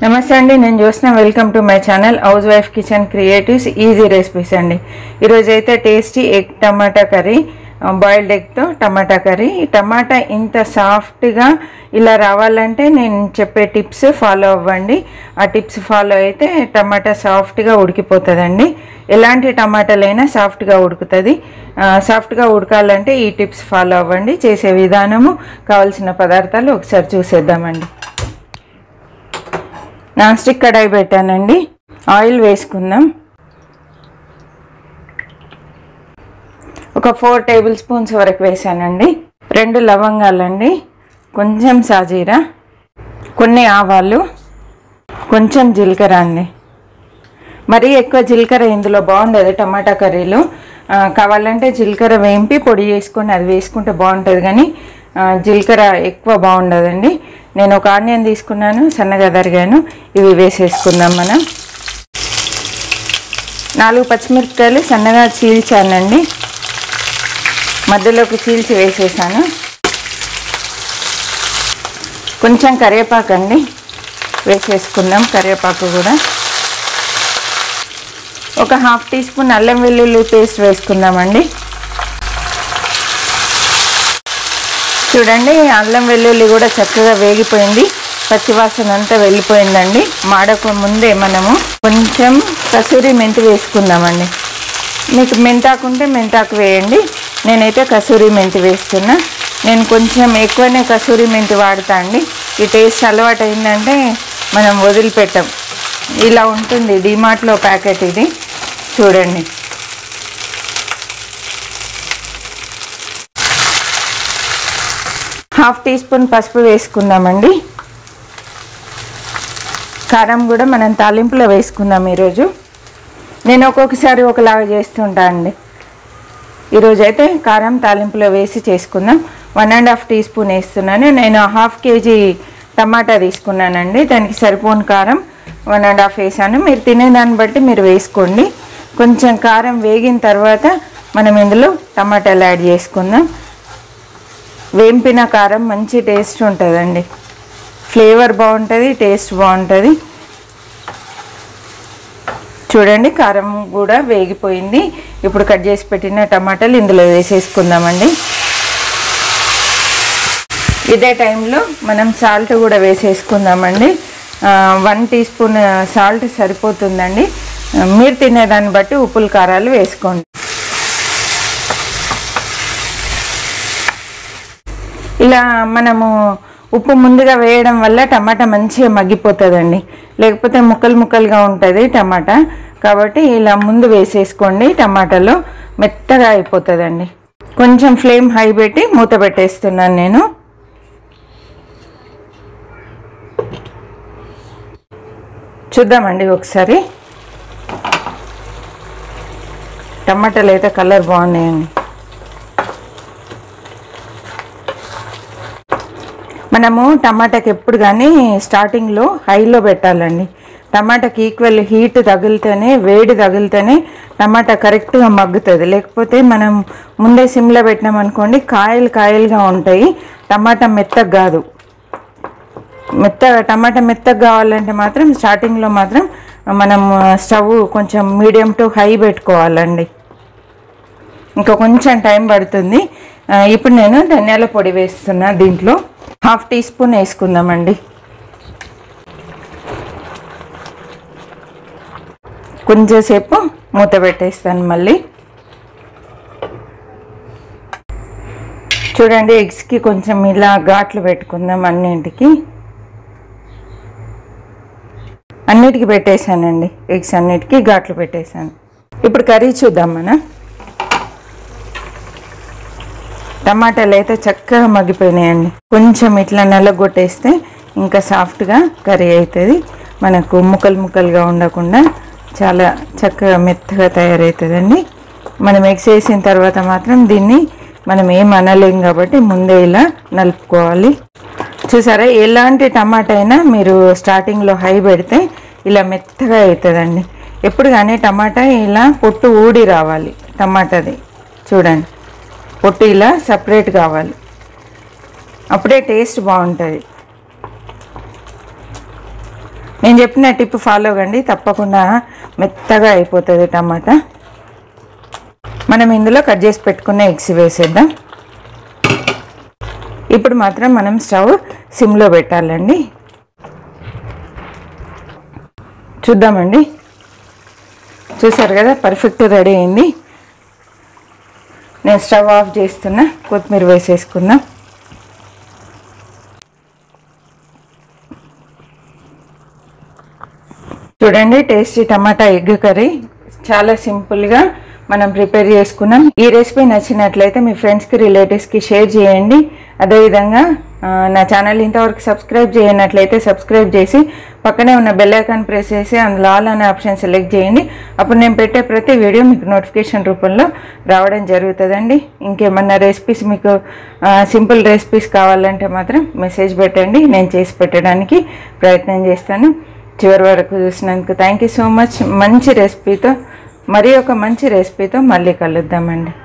నమస్తే అండి నేను చూసిన welcome to my channel housewife kitchen creatives easy recipes అండి ఈరోజు అయితే tasty egg tomato curry boiled ఎగ్తో టమాటా కర్రీ ఈ టమాటా ఇంత సాఫ్ట్గా ఇలా రావాలంటే నేను చెప్పే టిప్స్ ఫాలో అవ్వండి ఆ టిప్స్ ఫాలో అయితే టమాటా సాఫ్ట్గా ఉడికిపోతుందండి ఎలాంటి టమాటాలైనా సాఫ్ట్గా ఉడుకుతుంది ఆ, సాఫ్ట్గా ఉడకాలంటే ఈ టిప్స్ ఫాలో అవ్వండి చేసే విధానము కావాల్సిన పదార్థాలు ఒకసారి చూసేద్దామండి నాన్ స్టిక్ కడాయి పెట్టానండి ఆయిల్ వేసుకుందాం ఒక ఫోర్ టేబుల్ స్పూన్స్ వరకు వేసానండి రెండు లవంగాలండి కొంచెం సాజీరా కొన్ని ఆవాలు కొంచెం జీలకర్ర అండి మరీ ఎక్కువ జీలకర్ర ఇందులో బాగుండదు టమాటా కర్రీలో ఆ, కావాలంటే జీలకర్ర వేంపి పొడి చేసుకొని అది వేసుకుంటే బాగుంటుంది కానీ ఆ, జీలకర్ర ఎక్కువ బాగుండదండి నేను ఒక ఆనియన్ తీసుకున్నాను సన్నగా తరిగాను ఇవి వేసేసుకుందాం మనం నాలుగు పచ్చిమిరపకాయలు సన్నగా చీల్చానండి మధ్యలోకి చీల్చి వేసేసాను కొంచెం కరివేపాకు అండి వేసేసుకుందాం కరివేపాకు కూడా ఒక హాఫ్ టీ స్పూన్ అల్లం వెల్లుల్లి పేస్ట్ వేసుకుందామండి చూడండి అల్లం వెల్లుల్లి కూడా చక్కగా వేగిపోయింది పచ్చివాసన అంతా వెళ్ళిపోయిందండి మాడక ముందే మనము కొంచెం కసూరి మెంతి వేసుకుందామండి మీకు మెంతాకు ఉంటే మెంతాకు వేయండి నేనైతే కసూరి మెంతి వేస్తున్నా నేను కొంచెం ఎక్కువనే కసూరి మెంతి వాడతా అండి ఈ టేస్ట్ అలవాటు అయిందంటే మనం వదిలిపెట్టాం ఇలా ఉంటుంది డిమార్ట్లో ప్యాకెట్ ఇది చూడండి హాఫ్ టీ స్పూన్ పసుపు వేసుకుందామండి కారం కూడా మనం తాలింపులో వేసుకుందాం ఈరోజు నేను ఒక్కొక్కసారి ఒకలాగా చేస్తుంటా అండి ఈరోజు అయితే కారం తాలింపులో వేసి చేసుకుందాం one and half teaspoon వేస్తున్నాను నేను హాఫ్ కేజీ టమాటా తీసుకున్నానండి దానికి సరిపోని కారం వన్ అండ్ హాఫ్ వేసాను మీరు తినేదాన్ని బట్టి మీరు వేసుకోండి కొంచెం కారం వేగిన తర్వాత మనం ఇందులో టమాటాలు యాడ్ చేసుకుందాం వేంపిన కారం మంచి టేస్ట్ ఉంటుందండి ఫ్లేవర్ బాగుంటుంది టేస్ట్ బాగుంటుంది చూడండి కారం కూడా వేగిపోయింది ఇప్పుడు కట్ చేసి పెట్టిన టమాటాలు ఇందులో వేసేసుకుందామండి ఇదే టైంలో మనం సాల్ట్ కూడా వేసేసుకుందామండి వన్ టీ స్పూన్ సాల్ట్ సరిపోతుందండి ఆ, మీరు తినేదాన్ని బట్టి ఉప్పుల కారాలు వేసుకోండి ఇలా మనము ఉప్పు ముందుగా వేయడం వల్ల టమాటా మంచిగా మగ్గిపోతుందండి లేకపోతే ముక్కలు ముక్కలుగా ఉంటుంది టమాటా కాబట్టి ఇలా ముందు వేసేసుకోండి టమాటాలో మెత్తగా అయిపోతుందండి కొంచెం ఫ్లేమ్ హై పెట్టి మూత పెట్టేస్తున్నాను నేను చూద్దామండి ఒకసారి టమాటాలు అయితే కలర్ బాగున్నాయండి మనము టమాటాకి ఎప్పుడు కానీ స్టార్టింగ్లో హైలో పెట్టాలండి టమాటాకి ఈక్వల్ హీట్ తగిలితేనే వేడి తగిలితేనే టమాటా కరెక్ట్గా మగ్గుతుంది లేకపోతే మనం ముందే సిమ్లో పెట్టినాం అనుకోండి కాయలు కాయలుగా ఉంటాయి టమాటా మెత్తగా కాదు మెత్తగా టమాటా మెత్తగా కావాలంటే మాత్రం స్టార్టింగ్లో మాత్రం మనం స్టవ్ కొంచెం మీడియం టు హై పెట్టుకోవాలండి ఇంకా కొంచెం టైం పడుతుంది ఆ, ఇప్పుడు నేను ధనియాల పొడి వేస్తున్నా దీంట్లో హాఫ్ టీ స్పూన్ వేసుకుందామండి కొంచెంసేపు మూత పెట్టేస్తాను మళ్ళీ చూడండి ఎగ్స్కి కొంచెం ఇలా ఘాట్లు పెట్టుకుందాం అన్నింటికి అన్నిటికీ పెట్టేశానండి ఎగ్స్ అన్నిటికీ ఘాట్లు పెట్టేశాను ఇప్పుడు కర్రీ చూద్దాం మనం టమాటాలు అయితే చక్కగా మగ్గిపోయినాయండి కొంచెం ఇట్లా నల్లగొట్టేస్తే ఇంకా సాఫ్ట్గా కర్రీ అవుతుంది మనకు ముక్కలు ముక్కలుగా ఉండకుండా చాలా చక్కగా మెత్తగా తయారవుతుందండి మనం ఎగ్స్ వేసిన తర్వాత మాత్రం దీన్ని మనం ఏం అనలేం కాబట్టి ముందే ఇలా నలుపుకోవాలి చూసారా ఎలాంటి టమాటా అయినా మీరు స్టార్టింగ్లో హై పెడితే ఇలా మెత్తగా అవుతుందండి ఎప్పుడు కానీ టమాటా ఇలా పొట్టు ఊడి రావాలి టమాటాది చూడండి పొట్టు ఇలా సపరేట్ కావాలి అప్పుడే టేస్ట్ బాగుంటుంది నేను చెప్పిన టిప్ ఫాలో కండి తప్పకుండా మెత్తగా అయిపోతుంది టమాటా మనం ఇందులో కట్ చేసి పెట్టుకున్న ఎగ్స్ వేసేద్దాం ఇప్పుడు మాత్రం మనం స్టవ్ సిమ్లో పెట్టాలండి చూద్దామండి చూసారు కదా పర్ఫెక్ట్ రెడీ అయింది నేను స్టవ్ ఆఫ్ చేస్తున్నా కొత్తిమీర వేసేసుకున్నా చూడండి టేస్టీ టమాటా ఎగ్ కర్రీ చాలా సింపుల్గా మనం ప్రిపేర్ చేసుకున్నాం ఈ రెసిపీ నచ్చినట్లయితే మీ ఫ్రెండ్స్కి రిలేటివ్స్కి షేర్ చేయండి అదేవిధంగా ఆ, నా ఛానల్ ఇంతవరకు సబ్స్క్రైబ్ చేయనట్లయితే సబ్స్క్రైబ్ చేసి పక్కనే ఉన్న బెల్ ఐకాన్ ప్రెస్ చేసి అందులో ఆల్ అనే ఆప్షన్ సెలెక్ట్ చేయండి అప్పుడు నేను పెట్టే ప్రతి వీడియో మీకు నోటిఫికేషన్ రూపంలో రావడం జరుగుతుందండి ఇంకేమన్నా రెసిపీస్ మీకు సింపుల్ రెసిపీస్ కావాలంటే మాత్రం మెసేజ్ పెట్టండి నేను చేసి పెట్టడానికి ప్రయత్నం చేస్తాను చివరి వరకు చూసినందుకు థ్యాంక్ యూ సో మచ్ మంచి రెసిపీతో మరి ఒక మంచి రెసిపీతో మళ్ళీ కలుద్దామండి